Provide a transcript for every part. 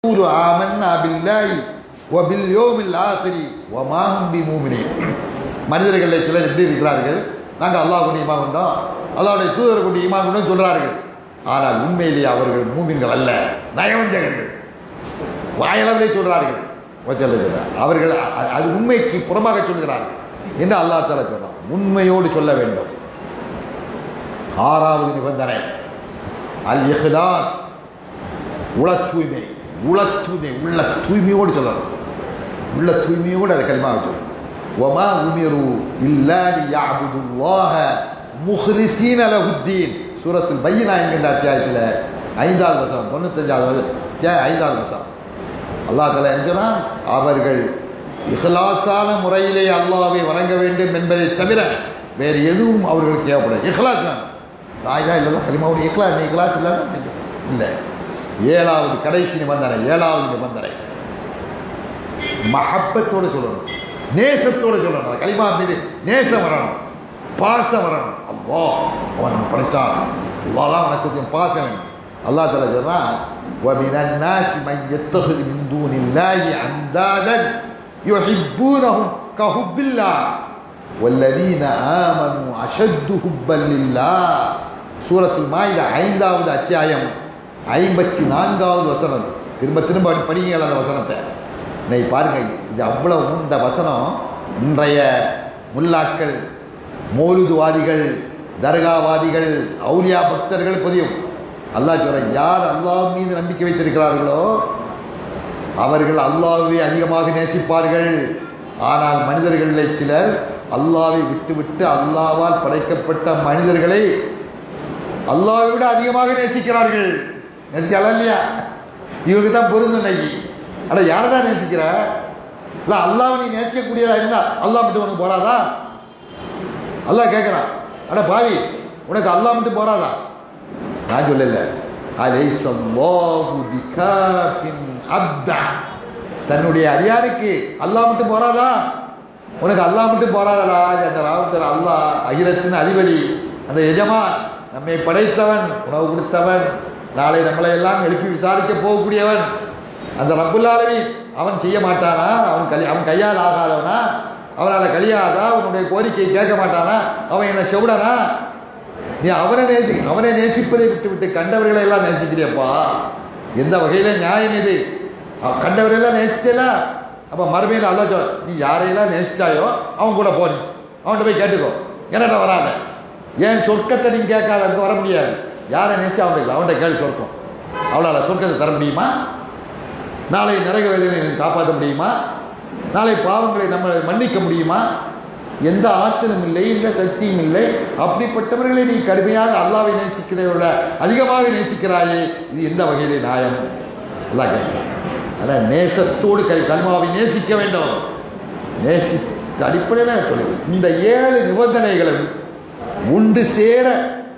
يقول آمنا بالله وباليوم الآخر وما هم بمؤمنين மனிதர்களில் சிலர் எப்படி இருக்கிறார்கள் நாங்கள் அல்லாஹ் கொண்டு ஈமான் கொண்டோம் அல்லாவுடைய தூதரை கொண்டு ஈமான் கொண்டோம் சொல்கிறார்கள் ஆனால் உண்மையிலேயே அவர்கள் மூமின்கள் அல்ல நயவஞ்சகர்கள் வாயளவிலே சொல்கிறார்கள் வச்சல்ல சொல்றார். அவர்கள் அ- அ- அது உண்மைக்கு புறமாக சொல்கிறார்கள் என்று அல்லாஹ் தஆலா சொல்றான் உண்மையோடு சொல்ல வேண்டும் ஆறாவது நிபந்தனை அல் இஹ்லாஸ் உள தூய்மை உள தூய்மை உள்ள தூய்மையோடு சொல்லணும் உள்ள தூய்மையோடு அதை கலிமாவை சொல்லணும் ஒமா உமிரு இல்லாலி யாபுதுல்லாஹ முஹ்லிசீன லஹுத்தீன் சூரத்துல் பையனா என்கின்ற அத்தியாயத்தில் ஐந்தாவது வசனம் தொண்ணூத்தஞ்சாவது அத்தியாயம் ஐந்தாவது வசனம் அல்லாஹ் தலா என்கிறான் அவர்கள் இஹ்லாஸான முறையிலே அல்லாஹ்வை வணங்க வேண்டும் என்பதை தவிர வேறு எதுவும் அவர்களுக்கு தேவைப்படாது இஹ்லாஸ் தான் தாய்தா இல்லை கலிமாவுடைய இஹ்லாஸ் இஹ்லாஸ் இல்லாத இல்லை ஏழாவது கடைசி நிபந்தனை ஏழாவது நிபந்தனை மஹப்பத்தோடு சொல்லணும் நேசத்தோடு சொல்லணும் அந்த கலிமா மீது நேசம் வரணும் பாசம் வரணும் அல்லா அவன் நம்ம படைத்தான் அல்லாஹ் தான் உனக்கு கொஞ்சம் பாசம் வேணும் அல்லாஹ் தலா சொல்றான் وَمِنَ النَّاسِ مَن يَتَّخِذُ مِن دُونِ اللَّهِ أَندَادًا يُحِبُّونَهُم كَحُبِّ اللَّهِ وَالَّذِينَ آمَنُوا أَشَدُّ حُبًّا لِلَّهِ சூரத்துல் மாயிதா ஐந்தாவது அத்தியாயம் ஐம்பத்தி நான்காவது வசனம் திரும்ப திரும்ப படிங்கள் அந்த வசனத்தை இன்னைக்கு பாருங்க இது அவ்வளவு இந்த வசனம் இன்றைய முல்லாக்கள் மோலுதுவாதிகள் தர்காவாதிகள் அவுலியா பக்தர்கள் புதியும் அல்லாஹ் சொல்றேன் யார் அல்லாஹ் மீது நம்பிக்கை வைத்திருக்கிறார்களோ அவர்கள் அல்லாஹ்வை அதிகமாக நேசிப்பார்கள் ஆனால் மனிதர்களில் சிலர் அல்லாஹ்வை விட்டுவிட்டு அல்லாஹ்வால் படைக்கப்பட்ட மனிதர்களை அல்லாஹ்வை விட அதிகமாக நேசிக்கிறார்கள் நேசிக்கலாம் இல்லையா இவங்க தான் பொருந்தும் இன்னைக்கு அட யாரை தான் நேசிக்கிற இல்லை அல்லாஹ் நீ நேசிக்கக்கூடியதா இருந்தா அல்லாஹ் மட்டும் உனக்கு போறாதா அல்லாஹ் கேட்குறான் அட பாவி உனக்கு அல்லாஹ் மட்டும் போறாதா நான் சொல்லல அலைசல்லாஹு பிகாஃபின் அப்தா தன்னுடைய அடியாருக்கு அல்லாஹ் மட்டும் போறாதா உனக்கு அல்லாஹ் மட்டும் போறாதடா அந்த ராவத்தில் அல்லாஹ் அகிலத்தின் அதிபதி அந்த எஜமான் நம்மை படைத்தவன் உணவு கொடுத்தவன் நாளை நம்மளை எல்லாம் எழுப்பி விசாரிக்க போகக்கூடியவன் அந்த ரப்புல்லாலவி அவன் செய்ய மாட்டானா அவன் கலி அவன் கையால் ஆகாதவனா அவனால் கழியாதா உன்னுடைய கோரிக்கையை கேட்க மாட்டானா அவன் என்ன செவிடனா நீ அவனை நேசி அவனை நேசிப்பதை விட்டு விட்டு கண்டவர்களை எல்லாம் நேசிக்கிறியப்பா எந்த வகையில நியாயம் இது அவ- கண்டவரையெல்லாம் நேசிச்சல அப்போ மறுமையில் அல்ல சொல் நீ யாரையெல்லாம் நேசிச்சாயோ அவன் கூட போனி அவன்கிட்ட போய் கேட்டுக்கோ என்னடா வராத ஏன் சொர்க்கத்தை நீ கேட்காத அங்கே வர முடியாது யாரை நேசிச்சு அவனுக்கு அவன்கிட்ட கேள்வி சொர்க்கம் அவளால் சொர்க்கத்தை தர முடியுமா நாளை நரக வேதனை காப்பாற்ற முடியுமா நாளை பாவங்களை நம்ம மன்னிக்க முடியுமா எந்த ஆற்றலும் இல்லை எந்த சக்தியும் இல்லை அப்படிப்பட்டவர்களை நீ கடுமையாக அல்லாவை நேசிக்கிறதை விட அதிகமாக நேசிக்கிறாயே இது எந்த வகையிலே நியாயம் எல்லாம் கேட்கலாம் அதான் நேசத்தோடு கல் கல்மாவை நேசிக்க வேண்டும் நேசி அடிப்படையில் சொல்லு இந்த ஏழு நிபந்தனைகளும் உண்டு சேர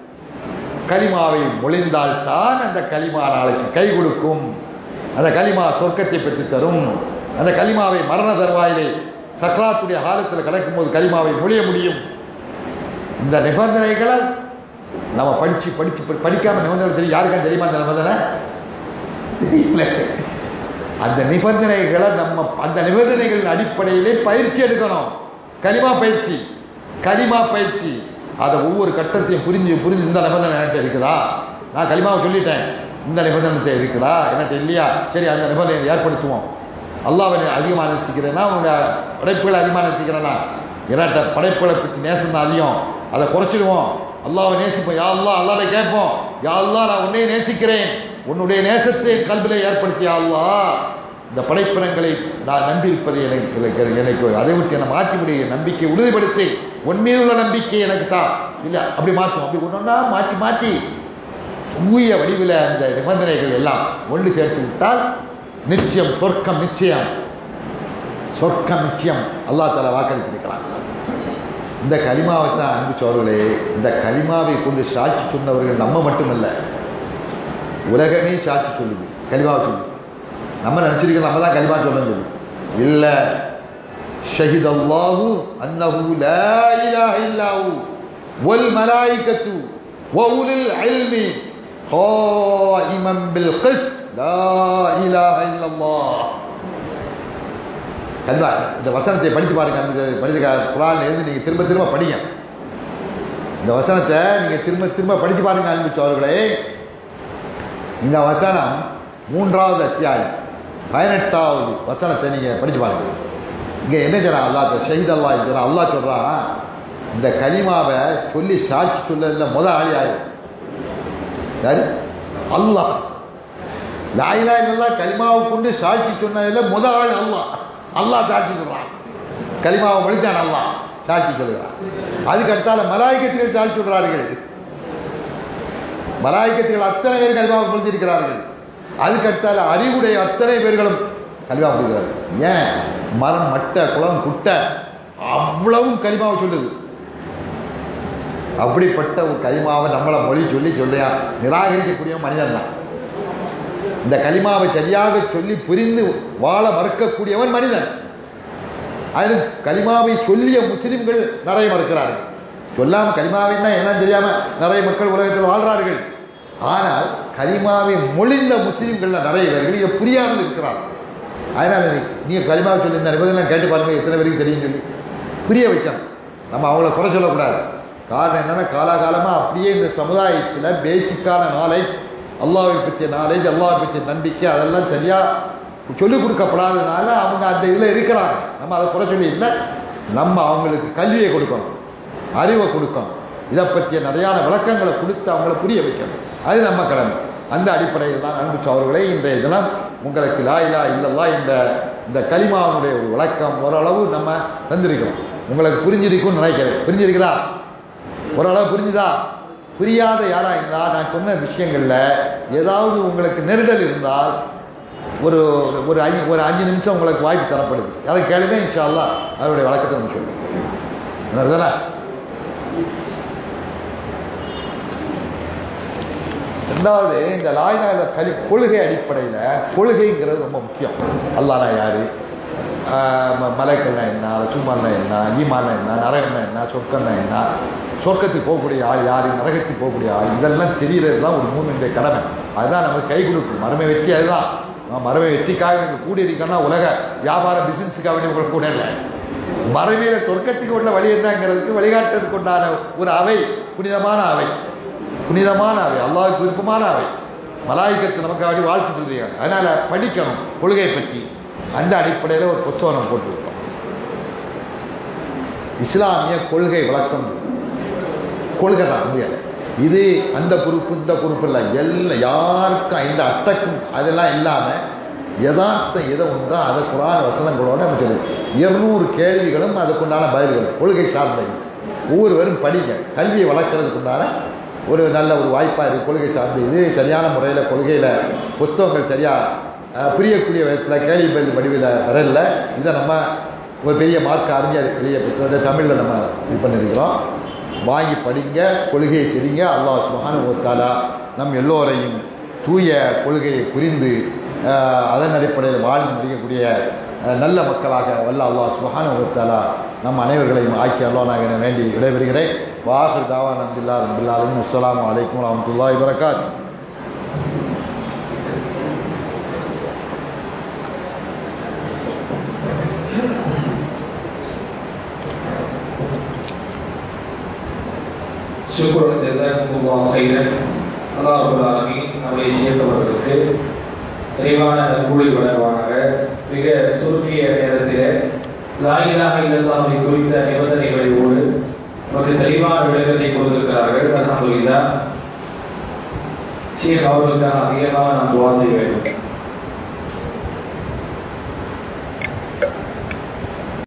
கலிமாவை மொழிந்தால் தான் அந்த கலிமா நாளைக்கு கை கொடுக்கும் அந்த கலிமா சொர்க்கத்தை பெற்று தரும் அந்த கலிமாவை மரண தருவாயிலே சக்ராத்துடைய காலத்தில் கிடக்கும்போது கலிமாவை மொழிய முடியும் இந்த நிபந்தனைகளை நம்ம படித்து படித்து படிக்காம நிபந்தனை தெரியும் யாருக்கும் தெரியுமா அந்த நிபந்தனை தெரியல அந்த நிபந்தனைகளை நம்ம அந்த நிபந்தனைகளின் அடிப்படையிலே பயிற்சி எடுக்கணும் கலிமா பயிற்சி கலிமா பயிற்சி அதை ஒவ்வொரு கட்டத்தையும் புரிஞ்சு புரிஞ்சு இந்த நிபந்தனை என்கிட்ட இருக்குதா நான் கலிமாவை சொல்லிட்டேன் இந்த நிபந்தனை இருக்குதா என்கிட்ட இல்லையா சரி அந்த நிபந்தனையை ஏற்படுத்துவோம் அல்லாவை அதிகமாக நேசிக்கிறேன்னா உன்னுடைய படைப்புகளை அதிகமாக நேசிக்கிறேன்னா என்கிட்ட படைப்புகளை பற்றி நேசம் தான் அதிகம் அதை குறைச்சிடுவோம் அல்லாவை நேசிப்போம் யா அல்லா அல்லாட கேட்போம் யா அல்லா நான் உன்னை நேசிக்கிறேன் உன்னுடைய நேசத்தை கல்வியில் ஏற்படுத்திய அல்லா இந்த படைப்பினங்களை நான் நம்பியிருப்பதை எனக்கு எனக்கு- எனக்கு அதை விட்டு என்னை மாற்றி முடிய நம்பிக்கை உறுதிப்படுத்தி உன் மீது உள்ள நம்பிக்கை எனக்கு தான் இல்லை அப்படி மாற்றும் அப்படி ஒன்றா மாற்றி மாற்றி தூய வடிவில் அந்த நிபந்தனைகள் எல்லாம் ஒன்று சேர்த்து விட்டால் நிச்சயம் சொர்க்கம் நிச்சயம் சொர்க்கம் நிச்சயம் அல்லாஹ் தஆலா வாக்களித்திருக்கிறான் இந்த கலிமாவை தான் அன்பு சோர்களே இந்த கலிமாவை கொண்டு சாட்சி சொன்னவர்கள் நம்ம மட்டுமல்ல உலகமே சாட்சி சொல்லுது கலிமாவை சொல்லுது நம்ம நினச்சிருக்கோம் நம்ம தான் கலிமா சொல்லணும் சொல்லி இல்லை ஷஹித் அல்லாஹு அன்னஹு லா இலாஹ இல்லாஹு வல் மலாயிகத்து وأولي العلم قائما بالقسط லா இலாஹ இல்லல்லாஹ் கல்வா இந்த வசனத்தை படித்து பாருங்க அந்த படித்து குரான் இருந்து நீங்கள் திரும்ப திரும்ப படிங்க இந்த வசனத்தை நீங்கள் திரும்ப திரும்ப படித்து பாருங்க அன்புச்சவர்களே இந்த வசனம் மூன்றாவது அத்தியாயம் பதினெட்டாவது வசனத்தை நீங்கள் படித்து பாருங்க இங்கே என்ன சொல்கிறான் அல்லா ஷஹீத் அல்லா சொல்கிறான் அல்லா சொல்கிறான் இந்த கலிமாவை சொல்லி சாட்சி சொல்ல முத ஆளி யாரு யாரு அல்லாஹ் லாயிலா இல்லல்லா கலிமாவை கொண்டு சாட்சி சொன்னதில் முத ஆள் அல்லாஹ் அல்லாஹ் சாட்சி சொல்கிறான் கலிமாவை மொழித்தான் அல்லாஹ் சாட்சி சொல்கிறான் அதுக்கு அடுத்தால மலாய்க்கத்திகள் சாட்சி சொல்கிறார்கள் மலாய்க்கத்துகள் அத்தனை பேர் கல்வாவை புரிந்திருக்கிறார்கள் அதுக்கு அடுத்தால அறிவுடைய அத்தனை பேர்களும் கல்வா புரிகிறார்கள் ஏன் மரம் மட்டை குளம் குட்டை அவ்வளவும் கலிமாவை சொல்லுது அப்படிப்பட்ட ஒரு கலிமாவை நம்மளை மொழி சொல்லி சொல்லியா நிராகரிக்கக்கூடிய மனிதன் தான் இந்த கலிமாவை சரியாக சொல்லி புரிந்து வாழ மறுக்கக்கூடியவன் மனிதன் அது கலிமாவை சொல்லிய முஸ்லிம்கள் நிறைய மறுக்கிறார்கள் சொல்லாமல் கலிமாவைன்னா என்னன்னு தெரியாமல் நிறைய மக்கள் உலகத்தில் வாழ்கிறார்கள் ஆனால் கலிமாவை மொழிந்த முஸ்லீம்களில் நிறைய பேர்கள் இதை புரியாமல் இருக்கிறார்கள் அதனால் நீ நீங்கள் கலிமாவை சொல்லி இந்த நிபந்தனை கேட்டு பாருங்க எத்தனை பேருக்கு தெரியும் சொல்லி புரிய வைக்கணும் நம்ம அவங்கள குறை சொல்லக்கூடாது காரணம் என்னென்னா காலாகாலமாக அப்படியே இந்த சமுதாயத்தில் பேசிக்கான நாலேஜ் அல்லாவை பற்றிய நாலேஜ் அல்லாவை பற்றிய நம்பிக்கை அதெல்லாம் சரியாக சொல்லிக் கொடுக்கப்படாததுனால அவங்க அந்த இதில் இருக்கிறாங்க நம்ம அதை குறை சொல்லி இல்லை நம்ம அவங்களுக்கு கல்வியை கொடுக்கணும் அறிவை கொடுக்கணும் இதை பற்றிய நிறையான விளக்கங்களை கொடுத்து அவங்கள புரிய வைக்கணும் அது நம்ம கடமை அந்த அடிப்படையில் தான் அன்பு அவர்களே இன்றைய தினம் உங்களுக்கு லா இல்லா இல்லல்லா இந்த இந்த கலிமாவுடைய ஒரு விளக்கம் ஓரளவு நம்ம தந்திருக்கிறோம் உங்களுக்கு புரிஞ்சிருக்கும்னு நினைக்கிறேன் புரிஞ்சிருக்கிறா ஓரளவு புரிஞ்சுதா புரியாத யாராக இருந்தால் நான் சொன்ன விஷயங்களில் ஏதாவது உங்களுக்கு நெருடல் இருந்தால் ஒரு ஒரு அஞ்சு ஒரு அஞ்சு நிமிஷம் உங்களுக்கு வாய்ப்பு தரப்படுது அதை கேளுங்க இன்ஷா அல்லா அதனுடைய வழக்கத்தை நம்ம சொல்லுவோம் தானே ரெண்டாவது இந்த லாய்நாத கலி கொள்கை அடிப்படையில் கொள்கைங்கிறது ரொம்ப முக்கியம் அல்லானா யார் மலைக்கல்னா என்ன சும்மானா என்ன ஈமானா என்ன நரகம்னா என்ன சொர்க்கம்னா என்ன சொர்க்கத்துக்கு போகக்கூடிய ஆள் யார் நரகத்துக்கு போகக்கூடிய ஆள் இதெல்லாம் தெரியறது தான் ஒரு மூணுடைய கடமை அதுதான் நமக்கு கை கொடுக்கும் மரமை வெற்றி அதுதான் மரமை வெற்றிக்காக எனக்கு கூடி இருக்கன்னா உலக வியாபார பிசினஸுக்காக வேண்டிய உங்களுக்கு கூட இல்லை மறைமையில சொர்க்கத்துக்கு உள்ள வழி என்னங்கிறதுக்கு வழிகாட்டுறதுக்கு உண்டான ஒரு அவை புனிதமான அவை புனிதமான அவை அல்லாவுக்கு விருப்பமான அவை மலாய்க்கத்து நமக்காக வாழ்த்து சொல்லியிருக்காங்க அதனால் படிக்கணும் கொள்கையை பற்றி அந்த அடிப்படையில் ஒரு புத்தகம் போட்டிருக்கோம் இஸ்லாமிய கொள்கை விளக்கம் கொள்கை தான் முடியாது இது அந்த குரூப் இந்த குரூப் இல்லை எல்லாம் யாருக்கும் இந்த அட்டக்கும் அதெல்லாம் இல்லாமல் யதார்த்தம் எதை உண்டோ அதை குரான் வசனங்களோட நம்ம சொல்லு இருநூறு கேள்விகளும் அதுக்குண்டான பதில்களும் கொள்கை சார்ந்த ஒவ்வொருவரும் படிங்க கல்வியை வளர்க்குறதுக்குண்டான ஒரு நல்ல ஒரு வாய்ப்பாக இருக்குது கொள்கை சார்ந்து இது சரியான முறையில் கொள்கையில் புத்தகங்கள் சரியாக புரியக்கூடிய விதத்தில் கேள்வி பதில் வடிவில் வரல இதை நம்ம ஒரு பெரிய மார்க் அறிஞர் பெரிய புத்தகத்தை தமிழில் நம்ம இது பண்ணியிருக்கிறோம் வாங்கி படிங்க கொள்கையை தெரிங்க அல்லாஹ் சுஹானு ஒத்தாலா நம் எல்லோரையும் தூய கொள்கையை புரிந்து அதன் அடிப்படையில் வாழ்ந்து முடிக்கக்கூடிய நல்ல மக்களாக வல்ல அல்லாஹ் சுஹானு ஒத்தாலா நம் அனைவர்களையும் ஆக்கி அல்லாஹ் என வேண்டி விடைபெறுகிறேன் வாஹர் தாவா நந்தில்லா ரபில்லாலும் அஸ்லாம் வலைக்கம் வரமத்துல்லாஹி வரகாத் சுக்ரன் ஜசாக்குமுல்லாஹ் ஹைரன் அல்லாஹ் ரப்பல் ஆலமீன் நம்முடைய ஷேக் அவர்களுக்கு நிறைவான நற்கூலி வழங்குவானாக மிக சுருக்கிய நேரத்தில் லா இலாஹ இல்லல்லாஹை குறித்த நிபந்தனைகளோடு நமக்கு தெளிவான விளக்கத்தை கொடுத்திருக்கிறார்கள் அல்ஹம்துலில்லாஹ் ஷேக் அவர்களுக்காக அதிகமாக நாம் துவா செய்ய வேண்டும்